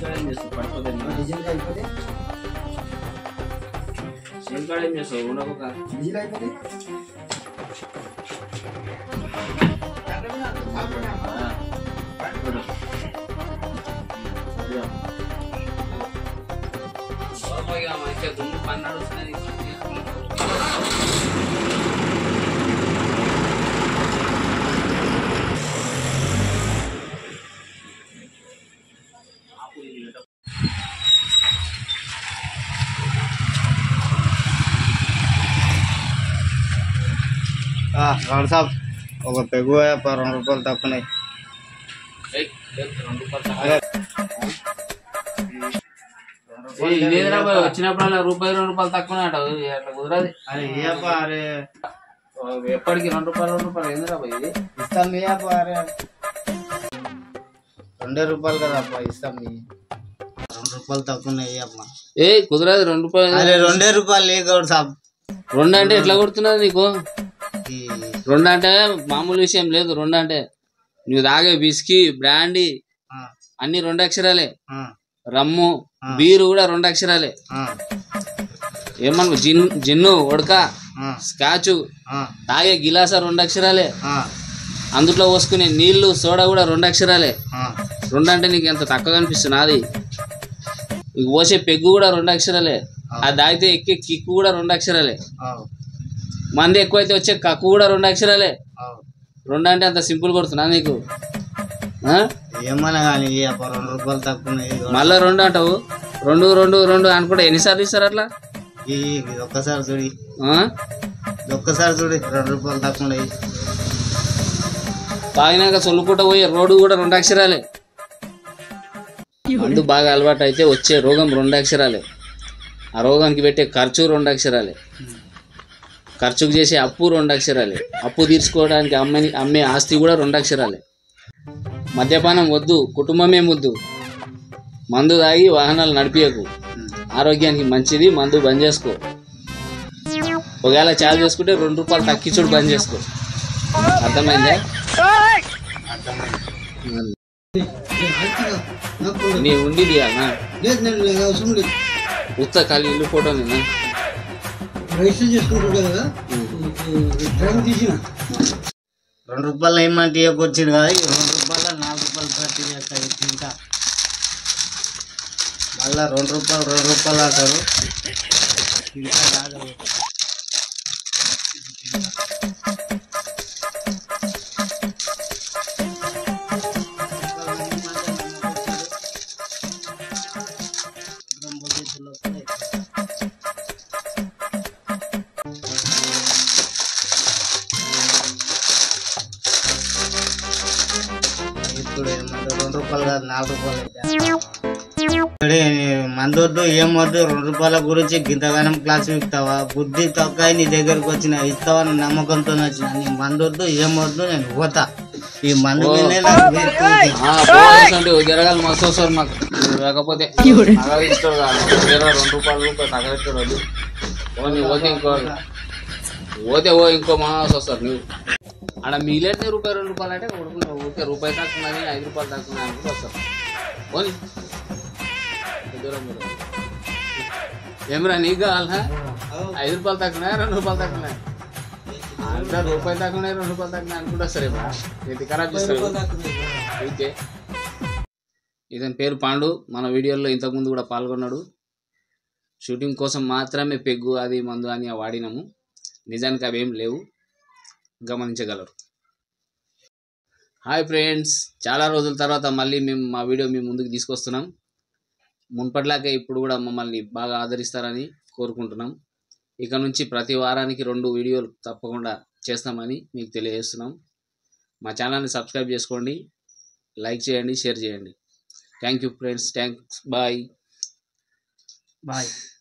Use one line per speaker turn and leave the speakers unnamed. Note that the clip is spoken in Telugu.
కాడ ఏం చేస్తావు పడిపోతే
డీజిల్ అయిపోతే
చేను కాడ ఏం చేస్తావు ఉండక
డీజిల్ అయిపోతే
మంచిగా గుండు పన్నాడు వస్తున్నాయి
గౌడ్ సాబ్ ఒక పెగు ప- రెండు రూపాయలు తక్కువనాయి
ఏయ్, ఏయ్, రెండు రూపాయలు తక్కువ.
అదే
ఏయ్, ఇదేంద్రా బాయ్, వచ్చినప్పుడల్లా రూపాయి రెండు రూపాయలు తక్కువ అంటావు అట్లా కుదరదు
అరే ఏప అరే
ఎప్పటికి రెండు రూపాయలు రెండు రూపాయలు ఏందిరా బాయ్ ఇది
ఇస్తాం ఏప అరే రెండే రూపాయలు కదా అప్ప ఇస్తాం మీ రెండు రూపాయలు తక్కువనాయి అప్ప
ఏ కుదరదు రెండు రూపాయలు
అరే రెండే రూపాయలు లే గౌడ్ సాబ్
రెండు అంటే ఎట్లా కొడుతున్నది నీకు
ఈ
రెండు అంటే మామూలు విషయం లేదు రెండు అంటే నువ్వు తాగే బిస్కీ బ్రాండీ
ఆ,
అన్ని రెండు అక్షరాలే
ఆ,
రమ్ము బీరు కూడా రెండు అక్షరాలే
ఆ,
ఏమన్నా జిన్ జిన్ను ఉడక
ఆ,
స్కాచ్
ఆ,
తాగే గిలాస రెండు అక్షరాలే
ఆ,
అందులో పోసుకునే నీళ్లు సోడా కూడా రెండు అక్షరాలే
ఆ,
రెండు అంటే నీకు ఎంత తక్కువ కనిపిస్తుంది అది నీకు పోసే పెగ్గు కూడా రెండు అక్షరాలే అది తాగితే ఎక్కే కిక్కు కూడా రెండు అక్షరాలే
ఆ,
మంది ఎక్కువైతే వచ్చే కక్కు కూడా రెండు అక్షరాలే
ఆ.
రెండు అంటే అంత సింపుల్ కొడుతున్నా నీకు ఆ?
ఏమన్నా కానీ అప్ప రెండు రూపాయలు తక్కువనాయి గౌడ్.
మళ్ళా రెండు అంటావు రెండు రెండు రెండు అనుకుంటే ఎన్నిసార్లు ఇస్తారు అట్లా
ఈ ఇది ఒక్కసారి చూడి
ఆ?
ఇది ఒక్కసారి చూడి రెండు రూపాయలు తక్కువనాయి
తాగినాక సొల్లుకుంటా పోయే రోడ్డు కూడా రెండు అక్షరాలే మందు బాగా అలవాటు అయితే వచ్చే రోగం రెండు అక్షరాలే ఆ రోగానికి పెట్టే ఖర్చు రెండు అక్షరాలే ఖర్చుకు చేసే అప్పు రెండు అక్షరాలే అప్పు తీర్చుకోవడానికి అమ్మని అమ్మే ఆస్తి కూడా రెండు అక్షరాలే మద్యపానం వద్దు కుటుంబమే ముద్దు మందు తాగి వాహనాలు నడిపియకు ఆరోగ్యానికి మంచిది మందు బంద్ చేసుకో ఒకవేళ చాలు చేసుకుంటే రెండు రూపాయలు తగ్గించుడు బంద్ చేసుకో అర్థమైందా నీ ఉండి తీయాలనా
లేదు నేను లేదు అవసరం లేదు
ఉత్త ఖాళీ ఇల్లు ఫోటో నేనా
రిజిస్టర్ చేసుకుంటాడు కదా డ్రైవర్ తీసిన
రెండు రూపాయలు ఏమంటే వచ్చింది కదా ఈ రెండు రూపాయలు నాలుగు రూపాయలు ప్రతి చేస్తాయి ఇంకా మళ్ళా రెండు రూపాయలు రెండు రూపాయలు అంటారు ఇంకా రాదు ఇప్పుడు ఏమంటారు రెండు రూపాయలు కాదు నాలుగు రూపాయలు అయితే ఇక్కడే మందు వద్దు ఏం వద్దు రెండు రూపాయల గురించి గింతగానం క్లాస్ ఇస్తావా బుద్ధి తక్కువ నీ దగ్గరకు వచ్చిన ఇస్తావని నమ్మకంతో వచ్చిన నీ మందు వద్దు ఏం వద్దు నేను పోతా ఈ మందు మీదనే నాకు వేస్తూ ఉంది.
అంటే జరగాలి మస్తు వస్తారు మాకు నువ్వు లేకపోతే తగలిస్తాడు కాదు జర రెండు రూపాయలు రూపాయలు తగలిస్తాడు వద్దు పోనీ పోతే ఇంకో పోతే ఓ ఇంకో మాస్ వస్తారు నువ్వు ఆడ మిగిలేదు రూపాయి రెండు రూపాయలు అంటే కొడుకున్నావు ఊరికే రూపాయి తక్కువ ఐదు రూపాయలు తక్కువ అనుకుంటూ వస్తారు పోనీ దూరం దూరం. ఏమిరా నీకు కావాలా ఐదు రూపాయలు తక్కువ రెండు రూపాయలు తక్కువ అంతా రూపాయలు తక్కువ రెండు రూపాయలు తక్కువ అనుకుంటా సరే బా ఇది ఖరాబ్ చేస్తారు ఓకే ఇతని పేరు పాండు మన వీడియోలో ఇంతకుముందు కూడా పాల్గొన్నాడు షూటింగ్ కోసం మాత్రమే పెగ్గు అది మందు అని వాడినాము నిజానికి అవి ఏం లేవు గమనించగలరు హాయ్ ఫ్రెండ్స్ చాలా రోజుల తర్వాత మళ్ళీ మేము మా వీడియో మీ ముందుకు తీసుకొస్తున్నాం మున్పట్లాగే ఇప్పుడు కూడా మమ్మల్ని బాగా ఆదరిస్తారని కోరుకుంటున్నాం ఇక నుంచి ప్రతి వారానికి రెండు వీడియోలు తప్పకుండా చేస్తామని మీకు తెలియజేస్తున్నాం మా ఛానల్ని సబ్స్క్రైబ్ చేసుకోండి లైక్ చేయండి షేర్ చేయండి thank you friends thanks bye
bye